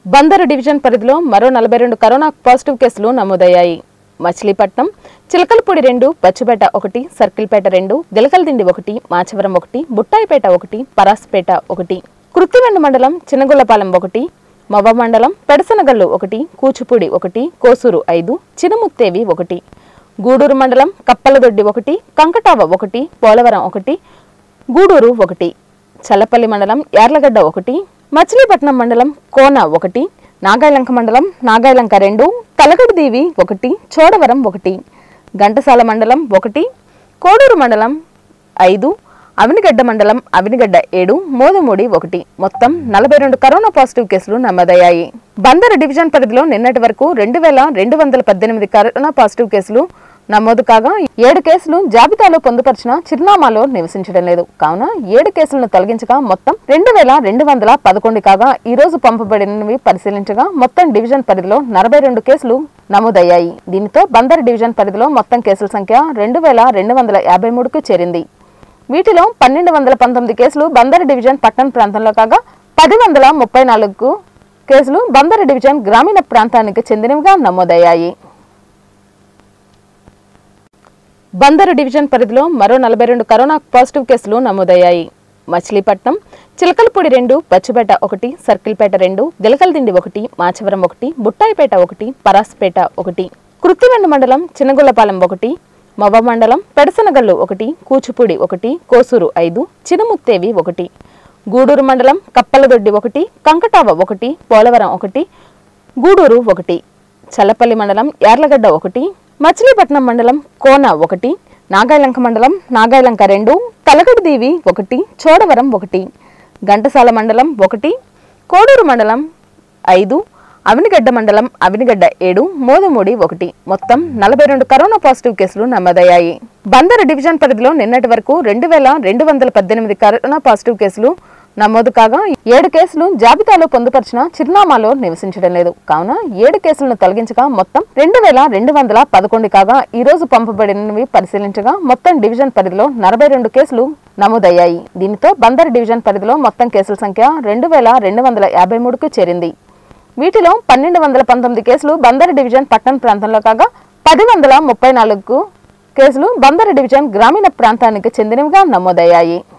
Bandar division పరిధిలో మరో నలభై రెండు కరోనా పాజిటివ్ కేసులు నమోదయ్యాయి మచిలీపట్నం చిలకలపూడి రెండు బచ్చుపేట ఒకటి సర్కిల్పేట రెండు దిలకలదిండి ఒకటి మాచవరం ఒకటి బుట్టాయిపేట ఒకటి పరాస్పేట ఒకటి కృత్తివెండు మండలం చిన్నగొల్లపాలెం ఒకటి మవ మండలం పెడసనగల్లు ఒకటి కూచిపూడి ఒకటి కోసూరు ఐదు చినముత్తేవి ఒకటి గూడూరు మండలం కప్పలదొడ్డి ఒకటి కంకటావ ఒకటి పోలవరం ఒకటి గూడూరు ఒకటి చల్లపల్లి మండలం యార్లగడ్డ ఒకటి మచిలీపట్నం మండలం కోన ఒకటి నాగాయలంక మండలం నాగాయలంక రెండు తలగడదీవి ఒకటి చోడవరం ఒకటి ఘంటసాల మండలం ఒకటి కోడూరు మండలం ఐదు అవినిగడ్డ మండలం అవినిగడ్డ ఏడు మోదమూడి ఒకటి మొత్తం నలభై రెండు కరోనా పాజిటివ్ కేసులు నమోదయ్యాయి బందర డివిజన్ పరిధిలో నిన్నటి వరకు రెండు వేల రెండు వందల పద్దెనిమిది కరోనా పాజిటివ్ కేసులు నమోదు కాగా ఏడు కేసులు జాబితాలో పొందుపరిచిన చిరునామాలో నివసించడం లేదు కావున ఏడు కేసులను తొలగించగా మొత్తం రెండు వేల రెండు వందల పదకొండు కాగా ఈ రోజు పంపబడినవి పరిశీలించగా మొత్తం డివిజన్ పరిధిలో నలభై రెండు కేసులు నమోదయ్యాయి దీనితో బందర్ డివిజన్ పరిధిలో మొత్తం కేసుల సంఖ్య రెండు వేల రెండు వందల యాభై మూడుకు చేరింది వీటిలో పన్నెండు వందల పంతొమ్మిది కేసులు బందర్ డివిజన్ పట్టణ ప్రాంతంలో కాగా పది వందల ముప్పై నాలుగు కేసులు బందర్ డివిజన్ గ్రామీణ ప్రాంతానికి చెందినవిగా నమోదయ్యాయి బందరు డివిజన్ పరిధిలో మరో నలభై రెండు కరోనా పాజిటివ్ కేసులు నమోదయ్యాయి మచిలీపట్నం చిలకలపూడి రెండు బచ్చుపేట ఒకటి సర్కిల్పేట రెండు దిలకలదిండి ఒకటి మాచవరం ఒకటి బుట్టాయిపేట ఒకటి పరాస్పేట ఒకటి కృత్తివెండు మండలం చిన్నగొల్లపాలెం ఒకటి మవ మండలం పెడసనగల్లు ఒకటి కూచిపూడి ఒకటి కోసూరు ఐదు చినముత్తేవి ఒకటి గూడూరు మండలం కప్పలదొడ్డి ఒకటి కంకటావ ఒకటి పోలవరం ఒకటి గూడూరు ఒకటి చల్లపల్లి మండలం యార్లగడ్డ ఒకటి మచిలీపట్నం మండలం కోన ఒకటి నాగాయలంక మండలం నాగాయలంక రెండు తలగడదీవి ఒకటి చోడవరం ఒకటి ఘంటసాల మండలం ఒకటి కోడూరు మండలం ఐదు అవినిగడ్డ మండలం అవినిగడ్డ ఏడు మోదమూడి ఒకటి మొత్తం నలభై రెండు కరోనా పాజిటివ్ కేసులు నమోదయ్యాయి బందరు డివిజన్ పరిధిలో నిన్నటి వరకు రెండు వేల రెండు వందల పద్దెనిమిది కరోనా పాజిటివ్ కేసులు నమోదు కాగా ఏడు కేసులు జాబితాలో పొందుపరిచిన చిరునామాలో నివసించడం లేదు కావున ఏడు కేసులను తొలగించగా మొత్తం రెండు వేల రెండు వందల పదకొండు కాగా ఈ రోజు పంపబడినవి పరిశీలించగా మొత్తం డివిజన్ పరిధిలో నలభై రెండు కేసులు నమోదయ్యాయి దీనితో బందర్ డివిజన్ పరిధిలో మొత్తం కేసుల సంఖ్య రెండు వేల రెండు వందల యాభై మూడుకు చేరింది వీటిలో పన్నెండు వందల పంతొమ్మిది కేసులు బందర్ డివిజన్ పట్టణ ప్రాంతంలో కాగా పది వందల ముప్పై నాలుగు కేసులు బందర్ డివిజన్ గ్రామీణ ప్రాంతానికి చెందినవిగా నమోదయ్యాయి